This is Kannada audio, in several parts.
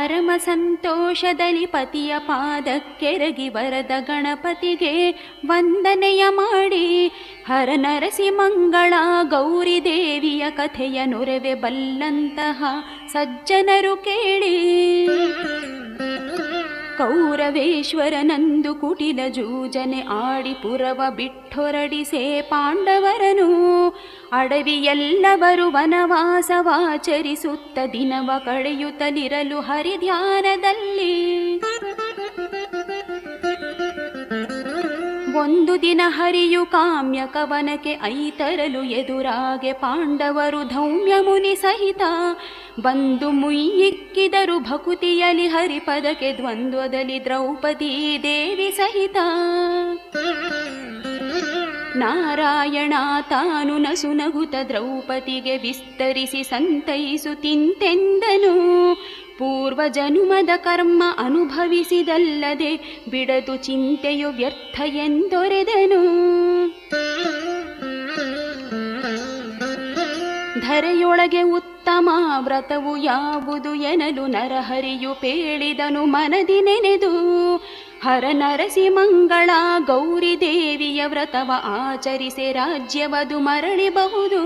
ಪರಮ ಸಂತೋಷದಲ್ಲಿ ಪತಿಯ ಪಾದಕ್ಕೆರಗಿ ವರದ ಗಣಪತಿಗೆ ವಂದನೆಯ ಮಾಡಿ ಹರ ನರಸಿ ಮಂಗಳ ಗೌರಿ ದೇವಿಯ ಕಥೆಯ ನೊರೆವೆ ಬಲ್ಲಂತಹ ಸಜ್ಜನರು ಕೇಳಿ ಕೌರವೇಶ್ವರನಂದು ಕುಟಿಲ ಜೂಜನೆ ಆಡಿ ಪುರವ ಬಿಟ್ಟೊರಡಿಸೆ ಪಾಂಡವರನು ಅಡವಿಯೆಲ್ಲವರು ವನವಾಸವಾಚರಿಸುತ್ತ ದಿನವ ಕಳೆಯುತ್ತಲಿರಲು ಹರಿಧ್ಯಾನದಲ್ಲಿ ಒಂದು ದಿನ ಹರಿಯು ಕಾಮ್ಯ ಕವನಕ್ಕೆ ಐತರಲು ಎದುರಾಗೆ ಪಾಂಡವರು ಧೌಮ್ಯ ಮುನಿ ಸಹಿತ ಬಂದು ಮುಯ್ಯಿಕ್ಕಿದರು ಭಕುತಿಯಲಿ ಹರಿಪದಕ್ಕೆ ದ್ವಂದ್ವದಲ್ಲಿ ದ್ರೌಪದಿ ದೇವಿ ಸಹಿತ ನಾರಾಯಣ ತಾನು ನಸು ನಗುತ ದ್ರೌಪದಿಗೆ ವಿಸ್ತರಿಸಿ ಸಂತೈಸುತ್ತಿಂತೆಂದನು ಪೂರ್ವ ಜನುಮದ ಕರ್ಮ ಅನುಭವಿಸಿದಲ್ಲದೆ ಬಿಡದು ಚಿಂತೆಯು ವ್ಯರ್ಥ ಎಂದೊರೆದನು ಧರೆಯೊಳಗೆ ಉತ್ತಮ ವ್ರತವು ಯಾವುದು ಎನಲು ನರಹರಿಯು ಪೇಳಿದನು ಮನದಿ ನೆನೆದು ಹರ ನರಸಿ ಮಂಗಳ ಗೌರಿ ದೇವಿಯ ವ್ರತವ ಆಚರಿಸಿ ರಾಜ್ಯವದು ಮರಳಿಬಹುದು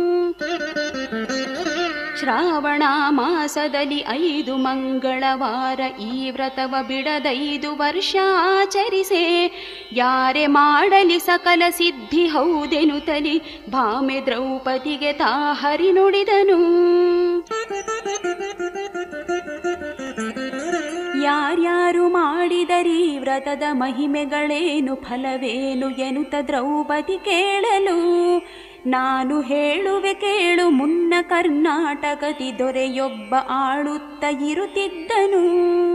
ಶ್ರಾವಣ ಮಾಸದಲ್ಲಿ ಐದು ಮಂಗಳವಾರ ಈ ವ್ರತವ ಬಿಡದೈದು ವರ್ಷ ಆಚರಿಸೆ ಯಾರೇ ಮಾಡಲಿ ಸಕಲ ಸಿದ್ಧಿ ಹೌದೆನುತಲಿ ಭಾಮೆ ದ್ರೌಪದಿಗೆ ತಾ ಹರಿ ನುಡಿದನು ಯಾರ್ಯಾರು ಮಾಡಿದರಿ ವ್ರತದ ಮಹಿಮೆಗಳೇನು ಫಲವೇನು ಎನುತ ದ್ರೌಪದಿ ಕೇಳಲು ನಾನು ಹೇಳುವೆ ಕೇಳು ಮುನ್ನ ಕರ್ನಾಟಕದಿ ದೊರೆಯೊಬ್ಬ ಆಳುತ್ತ ಇರುತ್ತಿದ್ದನು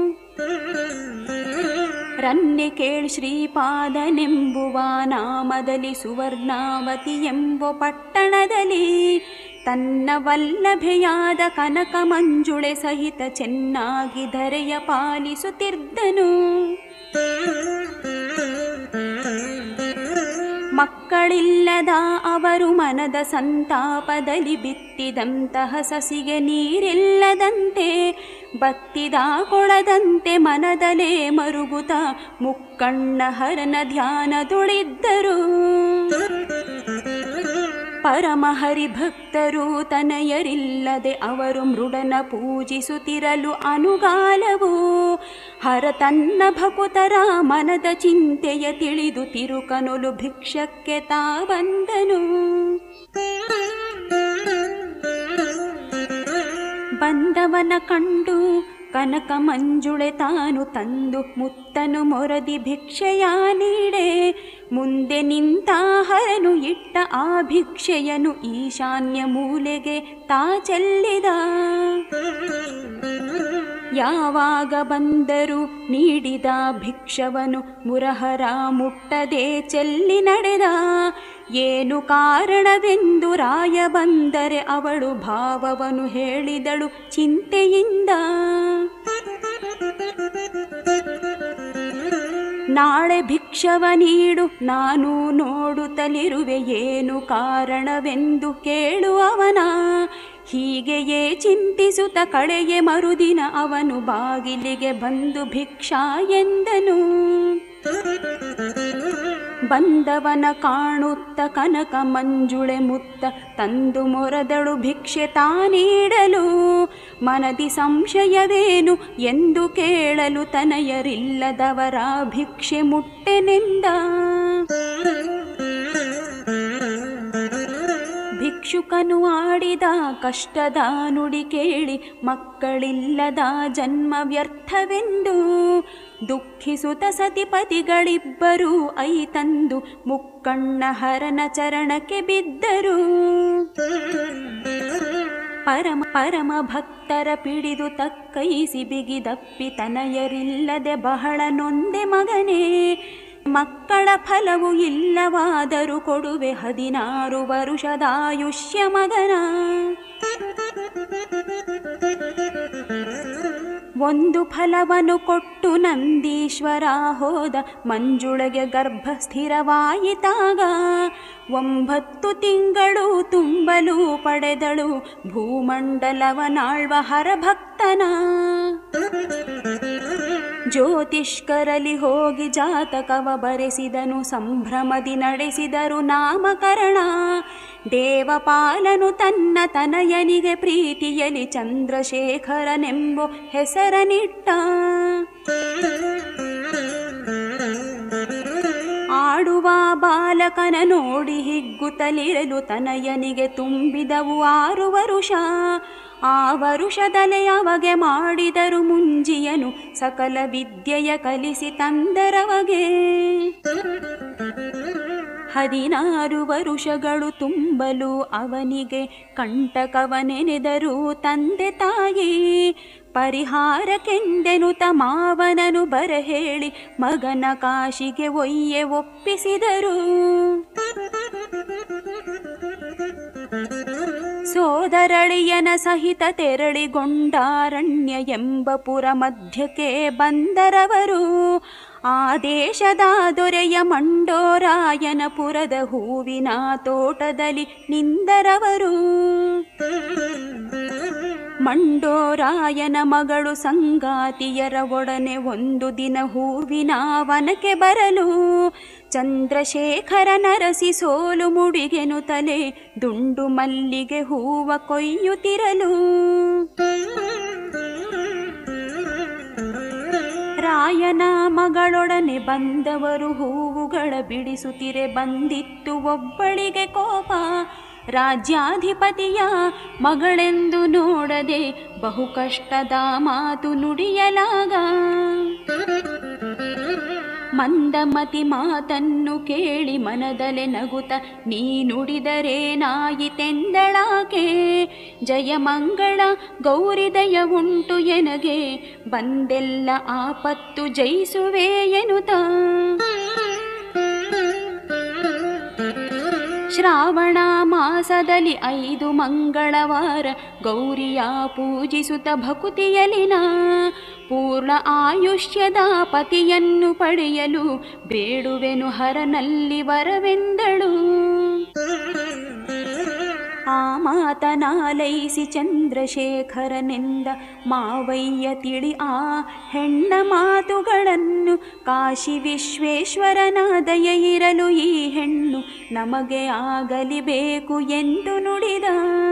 ರನ್ನೆ ಕೇಳ್ ಶ್ರೀಪಾದನೆಂಬುವ ನಾಮದಲ್ಲಿ ಸುವರ್ಣಾವತಿ ಎಂಬ ಪಟ್ಟಣದಲ್ಲಿ ತನ್ನ ವಲ್ಲಭೆಯಾದ ಕನಕ ಮಂಜುಳೆ ಸಹಿತ ಚೆನ್ನಾಗಿ ಧರೆಯ ಪಾಲಿಸುತ್ತಿದ್ದನು ಮಕ್ಕಳಿಲ್ಲದ ಅವರು ಮನದ ಸಂತಾಪದಲ್ಲಿ ಬಿತ್ತಿದಂತಹ ಸಸಿಗೆ ನೀರಿಲ್ಲದಂತೆ ಬತ್ತಿದ ಕೊಳದಂತೆ ಮನದಲೇ ಮರುಗುತ ಮುಕ್ಕಣ್ಣ ಹರನ ಧ್ಯಾನದೊಳಿದ್ದರು ಪರಮಹರಿ ಭಕ್ತರು ತನಯರಿಲ್ಲದೆ ಅವರು ಮೃಡನ ಪೂಜಿಸುತ್ತಿರಲು ಅನುಗಾಲವು ಹರ ತನ್ನ ಭಕುತರ ಮನದ ಚಿಂತೆಯ ತಿಳಿದು ತಿರುಕನುಲು ಭಿಕ್ಷಕ್ಕೆ ತಾ ಬಂದನು ಬಂದವನ ಕಂಡು ಕನಕ ಮಂಜುಳೆ ತಾನು ತಂದು ಮುತ್ತನು ಮೊರದಿ ಭಿಕ್ಷೆಯ ನೀಡೆ ಮುಂದೆ ನಿಂತ ಹರನು ಇಟ್ಟ ಆ ಭಿಕ್ಷೆಯನು ಈಶಾನ್ಯ ಮೂಲೆಗೆ ತಾ ಚೆಲ್ಲಿದ ಯಾವಾಗ ಬಂದರು ನೀಡಿದ ಭಿಕ್ಷವನು ಮುರಹರ ಮುಟ್ಟದೆ ಚೆಲ್ಲಿ ನಡೆದ ಏನು ಕಾರಣವೆಂದು ರಾಯ ಬಂದರೆ ಅವಳು ಭಾವವನು ಹೇಳಿದಳು ಚಿಂತೆಯಿಂದ ನಾಳೆ ಭಿಕ್ಷವ ನೀಡು ನಾನು ನೋಡುತ್ತಲಿರುವೆ ಏನು ಕಾರಣವೆಂದು ಕೇಳುವವನ ಹೀಗೆಯೇ ಚಿಂತಿಸುತ್ತ ಕಳೆಗೆ ಮರುದಿನ ಅವನು ಬಾಗಿಲಿಗೆ ಬಂದು ಭಿಕ್ಷಾ ಎಂದನು ಬಂದವನ ಕಾಣುತ್ತ ಕನಕ ಮಂಜುಳೆ ಮುತ್ತ ತಂದು ಮೊರದಳು ಭಿಕ್ಷೆ ತಾನೀಡಲು ಮನದಿ ಸಂಶಯವೇನು ಎಂದು ಕೇಳಲು ತನಯರಿಲ್ಲದವರ ಭಿಕ್ಷೆ ಮುಟ್ಟೆನೆಂದ ಭಿಕ್ಷುಕನು ಆಡಿದ ಕಷ್ಟದ ನುಡಿ ಕೇಳಿ ಮಕ್ಕಳಿಲ್ಲದ ಜನ್ಮ ವ್ಯರ್ಥವೆಂದು ದುಃಖಿಸುತ್ತ ಸತಿಪತಿಗಳಿಬ್ಬರೂ ಐ ತಂದು ಮುಕ್ಕಣ್ಣ ಹರನ ಚರಣಕ್ಕೆ ಬಿದ್ದರು ಪರಮ ಪರಮ ಭಕ್ತರ ಪಿಡಿದು ತಕ್ಕೈಸಿ ಬಿಗಿದಪ್ಪಿ ತನಯರಿಲ್ಲದೆ ಬಹಳ ನೊಂದೆ ಮಗನೇ ಮಕ್ಕಳ ಫಲವು ಇಲ್ಲವಾದರೂ ಕೊಡುವೆ ಹದಿನಾರು ವರುಷದಾಯುಷ್ಯ ಮಗನ ಒಂದು ಫಲವನ್ನು ಕೊಟ್ಟು ನಂದೀಶ್ವರ ಹೋದ ಮಂಜುಳಗೆ ಗರ್ಭ ಸ್ಥಿರವಾಯಿತಾಗ ಒಂಬತ್ತು ತಿಂಗಳು ತುಂಬಲು ಪಡೆದಳು ಭೂಮಂಡಲವನಾಳ್ವ ಹರಭಕ್ತನ ಜ್ಯೋತಿಷ್ಕರಲಿ ಹೋಗಿ ಜಾತಕವ ಬರೆಸಿದನು ಸಂಭ್ರಮದಿ ನಡೆಸಿದರು ನಾಮಕರಣ ದೇವಪಾಲನು ತನ್ನ ತನಯನಿಗೆ ಪ್ರೀತಿಯಲಿ ಚಂದ್ರಶೇಖರನೆಂಬು ಹೆಸರನಿಟ್ಟ ಆಡುವ ಬಾಲಕನ ನೋಡಿ ಹಿಗ್ಗುತ್ತಲಿರಲು ತನಯನಿಗೆ ತುಂಬಿದವು ಆರು ವರುಷ ಆ ವರುಷದಲೆ ಅವಗೆ ಮಾಡಿದರು ಮುಂಜಿಯನು ಸಕಲ ವಿದ್ಯೆಯ ಕಲಿಸಿ ತಂದರವಗೆ ಹದಿನಾರು ವರುಷಗಳು ತುಂಬಲು ಅವನಿಗೆ ಕಂಟಕವನೆನೆದರು ತಂದೆ ತಾಯಿ ಪರಿಹಾರಕ್ಕೆಂದೆನುತ ಮಾವನನು ಬರಹೇಳಿ ಮಗನ ಕಾಶಿಗೆ ಒಯ್ಯೆ ಒಪ್ಪಿಸಿದರು ಸೋದರಳಿಯನ ಸಹಿತ ತೆರಳಿಗೊಂಡಾರಣ್ಯ ಎಂಬ ಪುರ ಮಧ್ಯಕ್ಕೆ ಬಂದರವರು ಆ ದೇಶದ ದೊರೆಯ ಮಂಡೋರಾಯನಪುರದ ಹೂವಿನ ತೋಟದಲ್ಲಿ ನಿಂದರವರು ಮಂಡೋರಾಯನ ಮಗಳು ಸಂಗಾತಿಯರ ಒಡನೆ ಒಂದು ದಿನ ಹೂವಿನ ವನಕ್ಕೆ ಬರಲು ಚಂದ್ರಶೇಖರ ನರಸಿ ಸೋಲು ಮುಡಿಗೆನು ತಲೆ ದುಂಡು ಮಲ್ಲಿಗೆ ಹೂವ ಕೊಯ್ಯುತ್ತಿರಲು ರಾಯನ ಮಗಳೊಡನೆ ಬಂದವರು ಹೂವುಗಳ ಬಿಡಿಸುತ್ತಿರೆ ಬಂದಿತ್ತು ಒಬ್ಬಳಿಗೆ ಕೋಪ ರಾಜ್ಯಾಧಿಪತಿಯ ಮಗಳೆಂದು ನೋಡದೆ ಬಹು ಕಷ್ಟದ ಮಾತು ನುಡಿಯಲಾಗ ಮಂದಮತಿ ಮಾತನ್ನು ಕೇಳಿ ಮನದಲೆ ನಗುತ್ತ ನೀ ನುಡಿದರೇನಾಯಿತೆಂದಳಾಕೆ ಜಯಮಂಗಳ ಗೌರಿದಯ ಉಂಟು ಎನಗೆ ಬಂದೆಲ್ಲ ಆಪತ್ತು ಜಯಿಸುವೆ ಎನುತ ಶ್ರಾವಣ ಮಾಸದಲ್ಲಿ ಐದು ಮಂಗಳವಾರ ಗೌರಿಯ ಪೂಜಿಸುತ್ತ ಭಕುತಿಯಲಿನ ಪೂರ್ಣ ಆಯುಷ್ಯದ ಪತಿಯನ್ನು ಪಡೆಯಲು ಬೇಡುವೆನು ಹರನಲ್ಲಿ ವರವೆಂದಳು ಆ ಮಾತನಾಲೈಸಿ ಚಂದ್ರಶೇಖರನೆಂದ ಮಾವಯ್ಯ ತಿಳಿ ಆ ಹೆಣ್ಣ ಮಾತುಗಳನ್ನು ಕಾಶಿ ವಿಶ್ವೇಶ್ವರನ ದಯ ಇರಲು ಈ ಹೆಣ್ಣು ನಮಗೆ ಆಗಲಿ ಬೇಕು ಎಂದು ನುಡಿದ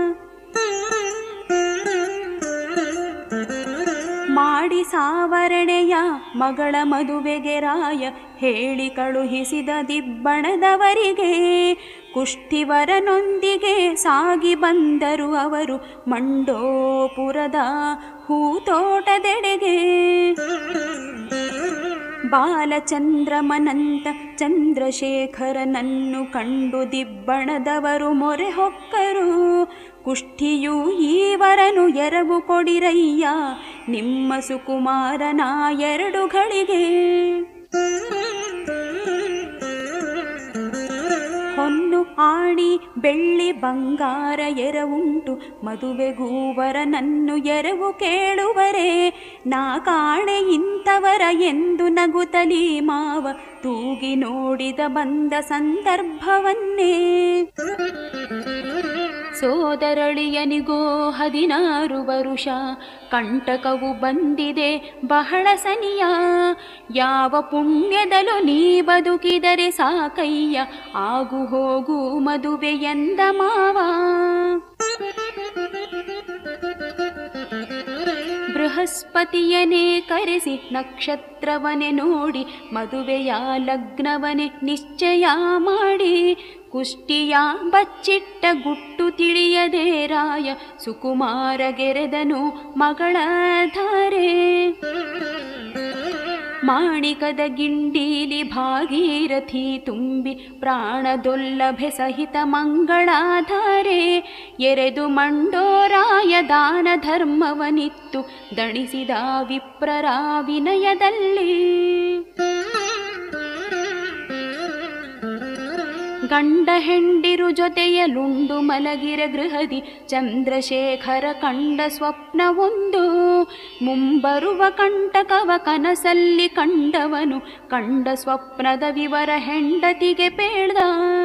ಮಾಡಿ ಸಾವರಣೆಯ ಮಗಳ ಮದುವೆಗೆ ರಾಯ ಹೇಳಿ ಕಳುಹಿಸಿದ ದಿಬ್ಬಣದವರಿಗೆ ಕುಷ್ಠಿವರನೊಂದಿಗೆ ಸಾಗಿ ಬಂದರು ಅವರು ಮಂಡೋಪುರದ ಹೂತೋಟದೆಡೆಗೆ ಬಾಲಚಂದ್ರಮನಂತ ಚಂದ್ರಶೇಖರನನ್ನು ಕಂಡು ದಿಬ್ಬಣದವರು ಮೊರೆ ಹೊಕ್ಕರು ಕುಷ್ಠಿಯು ಈವರನು ಎರವು ಕೊಡಿರಯ್ಯ ನಿಮ್ಮ ಸುಕುಮಾರನ ಎರಡು ಗಳಿಗೆ ಹೊನ್ನು ಆಣಿ ಬೆಳ್ಳಿ ಬಂಗಾರ ಎರವುಂಟು ಮದುವೆಗೂವರನನ್ನು ಎರವು ಕೇಳುವರೆ ನಾ ಕಾಣೆ ಇಂಥವರ ಎಂದು ನಗುತ್ತಲಿ ಮಾವ ತೂಗಿ ನೋಡಿದ ಬಂದ ಸಂದರ್ಭವನ್ನೇ ಸೋದರಳಿಯನಿಗೋ ಹದಿನಾರು ವರುಷ ಕಂಟಕವು ಬಂದಿದೆ ಬಹಳ ಸನಿಯ ಯಾವ ಪುಣ್ಯದಲು ನೀ ಬದುಕಿದರೆ ಸಾಕಯ್ಯ ಆಗು ಹೋಗು ಮದುವೆ ಎಂದ ಮಾವ ಬೃಹಸ್ಪತಿಯನೇ ಕರೆಸಿ ನಕ್ಷತ್ರವನೆ ನೋಡಿ ಮದುವೆಯ ಲಗ್ನವನೆ ನಿಶ್ಚಯ ಮಾಡಿ ಕುಷ್ಟಿಯ ಬಚ್ಚಿಟ್ಟ ಗುಟ್ಟು ತಿಳಿಯದೆ ರಾಯ ಸುಕುಮಾರ ಗೆರೆದನು ಮಗಳ ಧಾರೆ ಮಾಣಿಕದ ಗಿಂಡೀಲಿ ಭಾಗೀರಥಿ ತುಂಬಿ ಪ್ರಾಣದೊಲ್ಲಭೆ ಸಹಿತ ಮಂಗಳಾಧಾರೆ ಎರೆದು ಮಂಡೋರಾಯ ದಾನ ಧರ್ಮವನಿತ್ತು ದಣಿಸಿದ ವಿಪ್ರರ ವಿನಯದಲ್ಲಿ ಗಂಡ ಹೆಂಡಿರು ಜೊತೆಯಲುಂಡು ಮಲಗಿರ ಗೃಹದಿ ಚಂದ್ರಶೇಖರ ಕಂಡ ಸ್ವಪ್ನವೊಂದು ಮುಂಬರುವ ಕಂಟಕವ ಕನಸಲ್ಲಿ ಕಂಡವನು ಕಂಡ ಸ್ವಪ್ನದ ವಿವರ ಹೆಂಡತಿಗೆ ಪೇಳ್ದ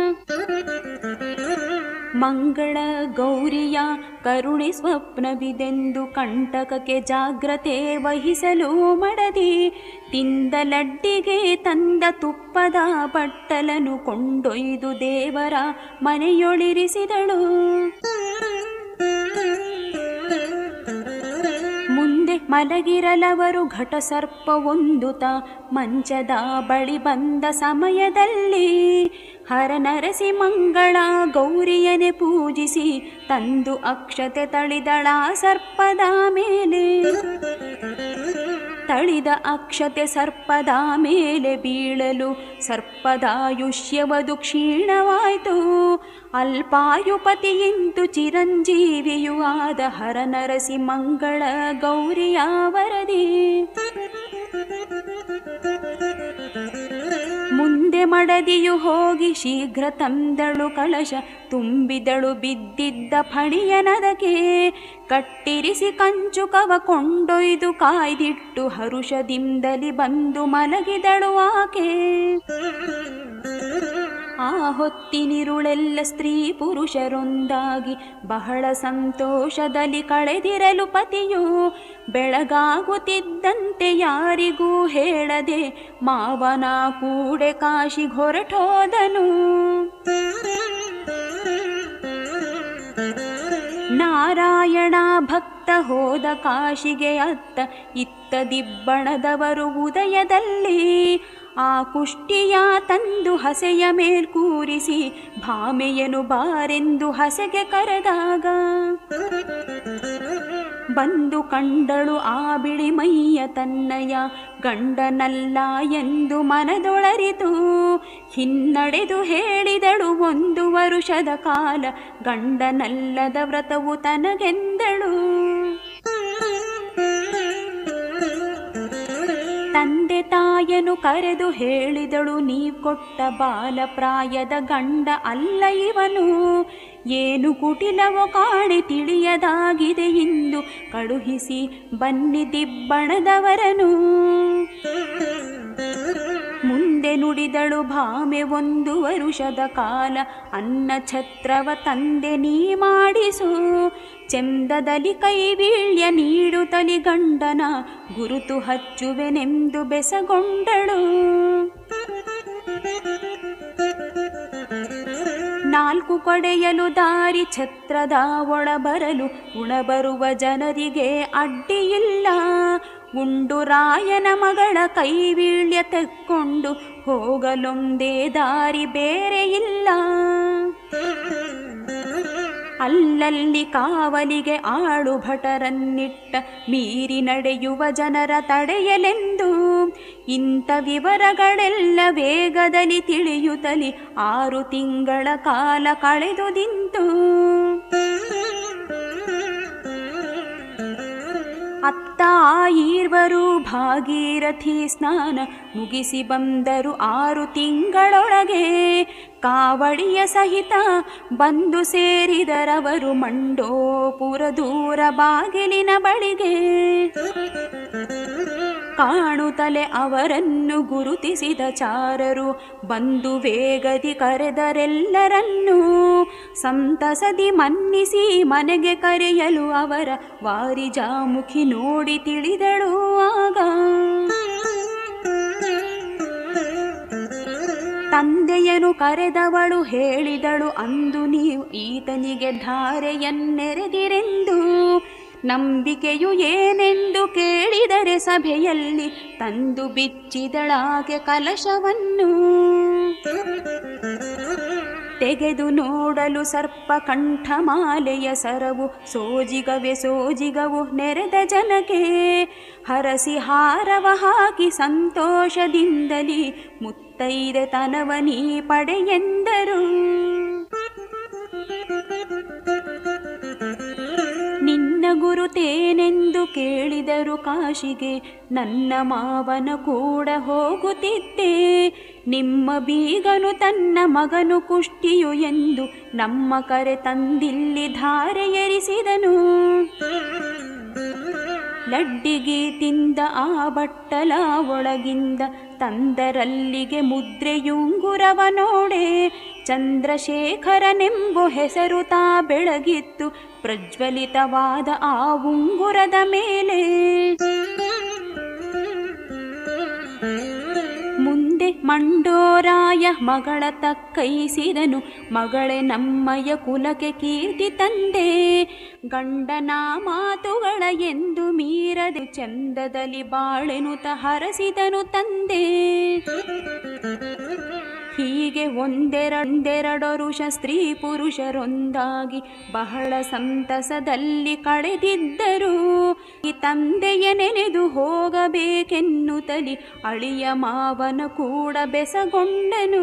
ಮಂಗಳ ಗೌರಿಯ ಕರುಣೆ ಸ್ವಪ್ನವಿದೆಂದು ಕಂಟಕಕ್ಕೆ ಜಾಗ್ರತೆ ವಹಿಸಲು ಮಡದಿ ತಿಂದ ಲಡ್ಡಿಗೆ ತಂದ ತುಪ್ಪದ ಬಟ್ಟಲನು ಕೊಂಡೊಯ್ದು ದೇವರ ಮನೆಯೊಳಿರಿಸಿದಳು ಮುಂದೆ ಮಲಗಿರಲವರು ಘಟಸರ್ಪವೊಂದುತ ಮಂಚದ ಬಳಿ ಬಂದ ಸಮಯದಲ್ಲಿ ಹರನರಸಿ ಮಂಗಳ ಗೌರಿಯನೆ ಪೂಜಿಸಿ ತಂದು ಅಕ್ಷತೆ ತಳಿದಳ ಸರ್ಪದ ಮೇಲೆ ತಳಿದ ಅಕ್ಷತೆ ಸರ್ಪದ ಮೇಲೆ ಬೀಳಲು ಸರ್ಪದಾಯುಷ್ಯವದು ಕ್ಷೀಣವಾಯ್ತು ಅಲ್ಪಾಯುಪತಿಯಿಂತು ಚಿರಂಜೀವಿಯೂ ಆದ ಹರನರಸಿ ಮಂಗಳ ಗೌರಿಯ ವರದಿ ಮುಂದೆ ಮಡದಿಯು ಹೋಗಿ ಶೀಘ್ರ ತಂದಳು ಕಳಶ ತುಂಬಿದಳು ಬಿದ್ದಿದ್ದ ಫಣಿಯನದಕ್ಕೆ ಕಟ್ಟಿರಿಸಿ ಕಂಚುಕವ ಕೊಂಡೊಯ್ದು ಕಾಯ್ದಿಟ್ಟು ಹರುಷದಿಂದಲಿ ಬಂದು ಮಲಗಿದಳು ಆಕೆ ಆ ಹೊತ್ತಿನಿರುಳೆಲ್ಲ ಸ್ತ್ರೀ ಪುರುಷರೊಂದಾಗಿ ಬಹಳ ಸಂತೋಷದಲ್ಲಿ ಕಳೆದಿರಲು ಪತಿಯು ಬೆಳಗಾಗುತ್ತಿದ್ದಂತೆ ಯಾರಿಗೂ ಹೇಳದೆ ಮಾವನ ಕೂಡೆ ಕಾಶಿ ಹೊರಟೋದನು ನಾರಾಯಣ ಭಕ್ತ ಹೋದ ಕಾಶಿಗೆ ಅತ್ತ ಇತ್ತ ದಿಬ್ಬಣದವರು ಉದಯದಲ್ಲಿ ಆ ಕುಷ್ಟಿಯ ತಂದು ಹಸೆಯ ಮೇಲ್ ಕೂರಿಸಿ ಭಾಮೆಯನು ಬಾರೆಂದು ಹಸೆಗೆ ಕರೆದಾಗ ಬಂದು ಕಂಡಳು ಆ ಬಿಳಿ ಮೈಯ ತನ್ನಯ ಗಂಡನಲ್ಲ ಎಂದು ಮನದೊಳರಿತು ಹಿನ್ನಡೆದು ಹೇಳಿದಳು ಒಂದು ವರುಷದ ಕಾಲ ಗಂಡನಲ್ಲದ ವ್ರತವು ತನಗೆಂದಳು ತಂದೆ ತಾಯನು ಕರೆದು ಹೇಳಿದಳು ನೀವ್ ಕೊಟ್ಟ ಬಾಲಪ್ರಾಯದ ಗಂಡ ಅಲ್ಲ ಇವನು ಏನು ಕುಟಿಲವೋ ಕಾಣೆ ತಿಳಿಯದಾಗಿದೆ ಇಂದು ಕಳುಹಿಸಿ ಬನ್ನಿ ದಿಬ್ಬಣದವರನು ಮುಂದೆ ನುಡಿದಳು ಭಾಮೆ ಒಂದು ವರುಷದ ಕಾಲ ಅನ್ನ ಛತ್ರವ ತಂದೆ ನೀ ಮಾಡಿಸು ಚೆಂದದಲ್ಲಿ ಕೈವೀಳ್ಯ ನೀಡುತ್ತಲಿ ಗಂಡನ ಗುರುತು ಹಚ್ಚುವೆನೆಂದು ಬೆಸಗೊಂಡಳು ನಾಲ್ಕು ಕಡೆಯಲು ದಾರಿ ಛತ್ರದ ಒಳ ಬರಲು ಉಣಬರುವ ಜನರಿಗೆ ಅಡ್ಡಿಯಿಲ್ಲ ಉಂಡು ರಾಯನ ಮಗಳ ಕೈವೀಳ್ಯ ತೆಕ್ಕೊಂಡು ಹೋಗಲೊಂದೇ ದಾರಿ ಬೇರೆ ಇಲ್ಲ ಅಲ್ಲಲ್ಲಿ ಕಾವಲಿಗೆ ಆಳು ಭಟರನ್ನಿಟ್ಟ ಮೀರಿ ನಡೆಯುವ ಜನರ ತಡೆಯಲೆಂದು ಇಂಥ ವಿವರಗಳೆಲ್ಲ ವೇಗದಲ್ಲಿ ತಿಳಿಯುತ್ತಲಿ ಆರು ತಿಂಗಳ ಕಾಲ ಕಳೆದುದಿಂತು ಅತ್ತ ಆ ಈರ್ವರು ಭಾಗೀರಥಿ ಸ್ನಾನ ಮುಗಿಸಿ ಬಂದರು ಆರು ತಿಂಗಳೊಳಗೆ ಕಾವಡಿಯ ಸಹಿತ ಬಂದು ಸೇರಿದರವರು ಮಂಡೋಪುರ ದೂರ ಬಾಗಿಲಿನ ಬಳಿಗೆ ಕಾಣುತ್ತಲೆ ಅವರನ್ನು ಗುರುತಿಸಿದ ಚಾರರು ಬಂದು ವೇಗದಿ ಕರೆದರೆಲ್ಲರನ್ನೂ ಸಂತಸದಿ ಮನ್ನಿಸಿ ಮನೆಗೆ ಕರೆಯಲು ಅವರ ವಾರಿಜಾಮುಖಿ ನೋಡಿ ತಿಳಿದಳು ಆಗ ತಂದೆಯನು ಕರೆದವಳು ಹೇಳಿದಳು ಅಂದು ನೀವು ಈತನಿಗೆ ಧಾರೆಯನ್ನೆರೆದಿರೆಂದು ನಂಬಿಕೆಯು ಏನೆಂದು ಕೇಳಿದರೆ ಸಭೆಯಲ್ಲಿ ತಂದು ಬಿಚ್ಚಿದಳಾಗೆ ಕಲಶವನ್ನು ತೆಗೆದು ನೋಡಲು ಸರ್ಪ ಕಂಠಮಾಲೆಯ ಸರವು ಸೋಜಿಗವೆ ಸೋಜಿಗವು ನೆರೆದ ಜನಕ್ಕೆ ಹರಸಿ ಹಾರವ ಹಾಕಿ ಸಂತೋಷದಿಂದಲಿ ಮುತ್ತೈದೆ ತನವ ನೀ ಪಡೆಯೆಂದರು ನಿನ್ನ ಗುರುತೇನೆಂದು ಕೇಳಿದರು ಕಾಶಿಗೆ ನನ್ನ ಮಾವನ ಕೂಡ ಹೋಗುತ್ತಿದ್ದೆ ನಿಮ್ಮ ಬೀಗನು ತನ್ನ ಮಗನು ಕುಷ್ಟಿಯು ಎಂದು ನಮ್ಮ ಕರೆ ತಂದಿಲ್ಲಿ ಧಾರೆ ಎರಿಸಿದನು ಲಡ್ಡಿಗೆ ತಿಂದ ಆ ಬಟ್ಟಲ ಒಳಗಿಂದ ತಂದರಲ್ಲಿಗೆ ಮುದ್ರೆಯುಂಗುರವ ನೋಡೆ ಚಂದ್ರಶೇಖರನೆಂಬು ಹೆಸರು ತಾ ಬೆಳಗಿತ್ತು ಪ್ರಜ್ವಲಿತವಾದ ಆ ಉಂಗುರದ ಮೇಲೆ ಮುಂದೆ ಮಂಡೋರಾಯ ಮಗಳ ತಕ್ಕೈಸಿದನು ಮಗಳೇ ನಮ್ಮಯ ಕುಲಕ್ಕೆ ಕೀರ್ತಿ ತಂದೆ ಗಂಡನ ಮಾತುಗಳ ಎಂದು ಮೀರದೆ ಚಂದದಲ್ಲಿ ಬಾಳೆನುತ ಹರಸಿದನು ತಂದೆ ಹೀಗೆ ಒಂದೆರಡೊಂದೆರಡೊರುಷ ಸ್ತ್ರೀ ಪುರುಷರೊಂದಾಗಿ ಬಹಳ ಸಂತಸದಲ್ಲಿ ಕಳೆದಿದ್ದರು ಈ ತಂದೆಯ ನೆನೆದು ಹೋಗಬೇಕೆನ್ನುತ್ತಲಿ ಅಳಿಯ ಮಾವನ ಕೂಡ ಬೆಸಗೊಂಡನು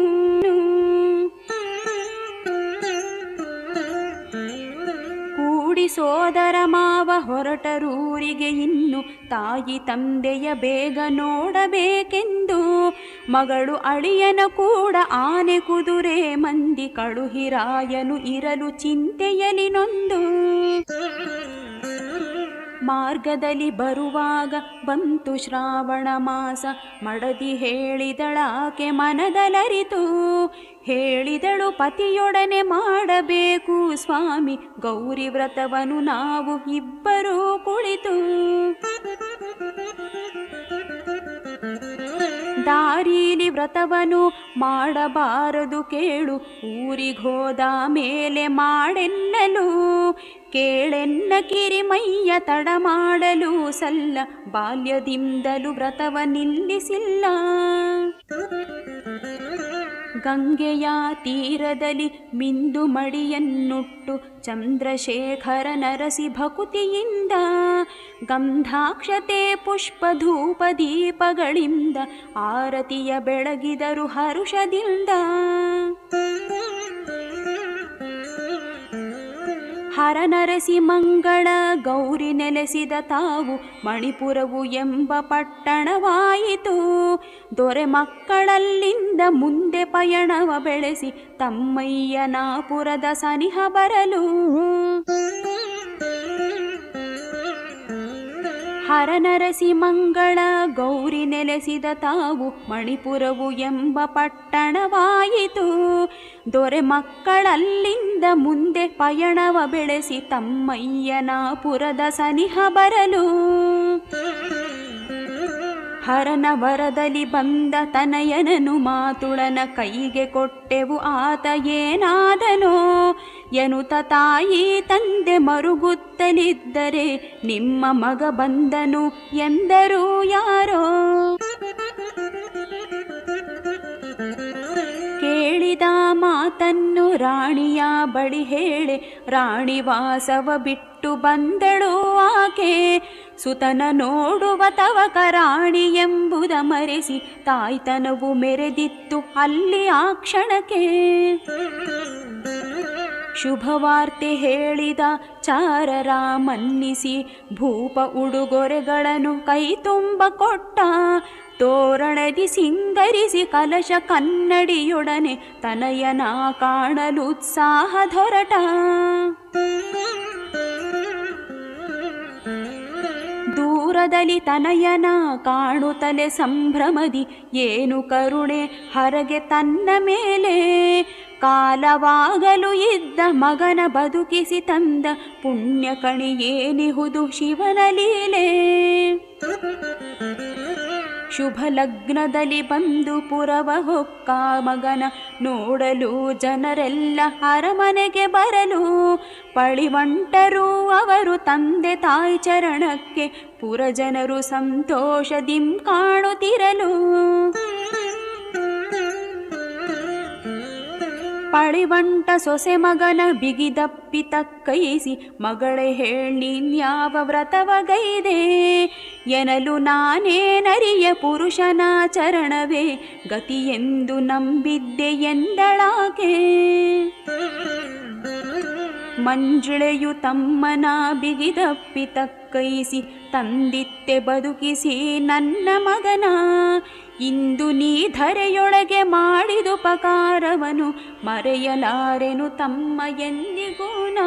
ಕೂಡಿ ಸೋದರ ಮಾವ ಹೊರಟರೂರಿಗೆ ಇನ್ನು ತಾಯಿ ತಂದೆಯ ಬೇಗ ನೋಡಬೇಕೆಂದು ಮಗಳು ಅಳಿಯನ ಕೂಡ ಆನೆ ಕುದುರೆ ಮಂದಿ ಕಳುಹಿರಾಯನು ಇರಲು ಚಿಂತೆಯಲಿ ನೊಂದು ಮಾರ್ಗದಲ್ಲಿ ಬರುವಾಗ ಬಂತು ಶ್ರಾವಣ ಮಾಸ ಮಡದಿ ಹೇಳಿದಳಾಕೆ ಮನದಲರಿತು ಹೇಳಿದಳು ಪತಿಯೊಡನೆ ಮಾಡಬೇಕು ಸ್ವಾಮಿ ಗೌರಿ ವ್ರತವನು ನಾವು ಇಬ್ಬರೂ ಕುಳಿತು ದಾರೀಲಿ ವ್ರತವನು ಮಾಡಬಾರದು ಕೇಳು ಊರಿಗೋದ ಮೇಲೆ ಮಾಡೆನ್ನಲು ಕೇಳೆನ್ನ ಕಿರಿಮೈಯ ತಡ ಮಾಡಲು ಸಲ್ಲ ಬಾಲ್ಯದಿಂದಲೂ ವ್ರತವ ನಿಲ್ಲಿಸಿಲ್ಲ ಗಂಗೆಯ ತೀರದಲ್ಲಿ ಮಿಂದು ಮಡಿಯನ್ನುಟ್ಟು ಚಂದ್ರಶೇಖರ ನರಸಿ ಭಕುತಿಯಿಂದ ಗಂಧಾಕ್ಷತೆ ಪುಷ್ಪ ಧೂಪ ದೀಪಗಳಿಂದ ಆರತಿಯ ಬೆಳಗಿದರು ಹರುಷದಿಂದ ಹರನರಸಿ ಮಂಗಳ ಗೌರಿ ನೆಲೆಸಿದ ತಾವು ಮಣಿಪುರವು ಎಂಬ ಪಟ್ಟಣವಾಯಿತು ದೊರೆ ಮಕ್ಕಳಲ್ಲಿಂದ ಮುಂದೆ ಪಯಣವ ಬೆಳೆಸಿ ತಮ್ಮಯ್ಯನಾಪುರದ ಸನಿಹ ಬರಲು ಹರನರಸಿ ಮಂಗಳ ಗೌರಿ ನೆಲೆಸಿದ ತಾವು ಮಣಿಪುರವು ಎಂಬ ಪಟ್ಟಣವಾಯಿತು ದೊರೆ ಮಕ್ಕಳಲ್ಲಿಂದ ಮುಂದೆ ಪಯಣವ ಬೆಳೆಸಿ ತಮ್ಮಯ್ಯನಾಪುರದ ಸನಿಹ ಬರಲು ಹರನ ವರದಲ್ಲಿ ಬಂದ ತನಯನನು ಮಾತುಳನ ಕೈಗೆ ಕೊಟ್ಟೆವು ಆತ ಏನಾದನೋ ಎನುತ ತಾಯಿ ತಂದೆ ಮರುಗುತ್ತಲಿದ್ದರೆ ನಿಮ್ಮ ಮಗ ಬಂದನು ಎಂದರು ಯಾರೋ ಕೇಳಿದ ಮಾತನ್ನು ರಾಣಿಯ ಬಳಿ ಹೇಳೆ ರಾಣಿ ವಾಸವ ಬಿಟ್ಟು ಬಂದಳು ಆಕೆ ಸುತನ ನೋಡುವ ತವಕ ರಾಣಿ ಎಂಬುದ ಮರೆಸಿ ತಾಯ್ತನವು ಮೆರೆದಿತ್ತು ಅಲ್ಲಿ ಆ ಕ್ಷಣಕ್ಕೆ ಶುಭವಾರ್ತೆ ಹೇಳಿದ ಚಾರರ ಮನ್ನಿಸಿ ಭೂಪ ಉಡುಗೊರೆಗಳನ್ನು ಕೈ ತುಂಬ ಕೊಟ್ಟ ತೋರಣದಿ ಸಿಂಗರಿಸಿ ಕಲಶ ಕನ್ನಡಿಯೊಡನೆ ತನಯನ ಕಾಣಲು ಉತ್ಸಾಹ ದೊರಟ ದೂರದಲ್ಲಿ ತನಯನ ಕಾಣುತ್ತಲೆ ಸಂಭ್ರಮದಿ ಏನು ಕರುಣೆ ಹರಗೆ ತನ್ನ ಮೇಲೆ ಕಾಲವಾಗಲು ಇದ್ದ ಮಗನ ಬದುಕಿಸಿ ತಂದ ಪುಣ್ಯ ಕಣಿ ಏನಿಹುದು ಶಿವನ ಲೀಲೆ ಶುಭ ಲಗ್ನದಲ್ಲಿ ಬಂದು ಪುರವ ಹೊಕ್ಕ ಮಗನ ನೋಡಲು ಜನರೆಲ್ಲ ಅರಮನೆಗೆ ಬರಲು ಪಳಿವಂಟರು ಅವರು ತಂದೆ ತಾಯಿ ಚರಣಕ್ಕೆ ಪುರಜನರು ಸಂತೋಷದಿಂ ಕಾಣುತ್ತಿರಲು ಪಳಿವಂಟ ಸೊಸೆ ಮಗನ ಬಿಗಿದಪ್ಪಿ ತಕ್ಕೈಸಿ ಮಗಳೇ ಹೇಳೀನ್ಯಾವ ವ್ರತವಗೈದೆ ಎನಲು ನಾನೇನರಿಯ ಪುರುಷನ ಚರಣವೇ ಗತಿಯೆಂದು ನಂಬಿದ್ದೆ ಎಂದಳಾಕೆ ಮಂಜುಳೆಯು ತಮ್ಮನ ಬಿಗಿದಪ್ಪಿ ತಕ್ಕೈಸಿ ತಂದಿತ್ತೆ ಬದುಕಿಸಿ ನನ್ನ ಮಗನ ಇಂದು ನೀ ಧರೆಯೊಳಗೆ ಮಾಡಿದುಪಕಾರವನು ಮರೆಯಲಾರೆನು ತಮ್ಮ ಎಂದಿಗೂನ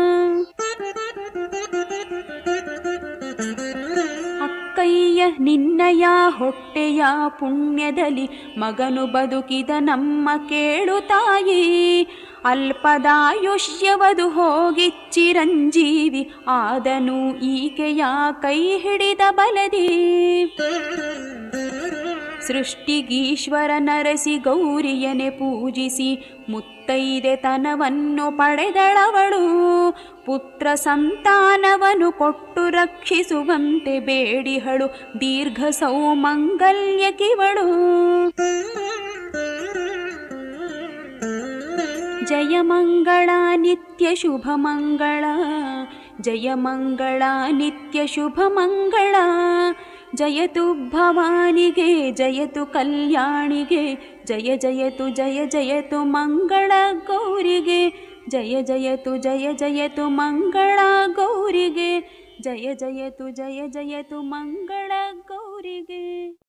ಅಕ್ಕಯ್ಯ ನಿನ್ನಯ ಹೊಟ್ಟೆಯ ಪುಣ್ಯದಲ್ಲಿ ಮಗನು ಬದುಕಿದ ನಮ್ಮ ಕೇಳು ತಾಯಿ ಅಲ್ಪದಾಯುಷ್ಯವದು ಹೋಗಿ ಚಿರಂಜೀವಿ ಆದನು ಈಕೆಯ ಕೈ ಹಿಡಿದ ಬಲದಿ ಸೃಷ್ಟಿಗೀಶ್ವರ ನರಸಿ ಗೌರಿಯನೆ ಪೂಜಿಸಿ ಮುತ್ತೈದೆ ತನವನ್ನು ಪಡೆದಳವಳು ಪುತ್ರ ಸಂತಾನವನ್ನು ಕೊಟ್ಟು ರಕ್ಷಿಸುವಂತೆ ಬೇಡಿಹಳು ದೀರ್ಘ ಸೌಮಂಗಲ್ಯ ಕಿವಳು ಜಯ ಮಂಗಳ ನಿತ್ಯ ಶುಭ ಮಂಗಳ ಜಯ ಮಂಗಳ ನಿತ್ಯ ಶುಭ ಮಂಗಳ ಜಯತು ಭವಾನಿಗೆ ಜಯತು ಕಲ್ಯಾಣಿಗೆ ಜಯ ಜಯತು ಜಯ ಜಯತು ಮಂಗಳ ಗೌರಿಗೆ ಜಯ ಜಯತು ಜಯ ಜಯತು ಮಂಗಳ ಗೌರಿಗೆ ಜಯ ಜಯತು ಜಯ ಜಯತು ಮಂಗಳ ಗೌರಿಗೆ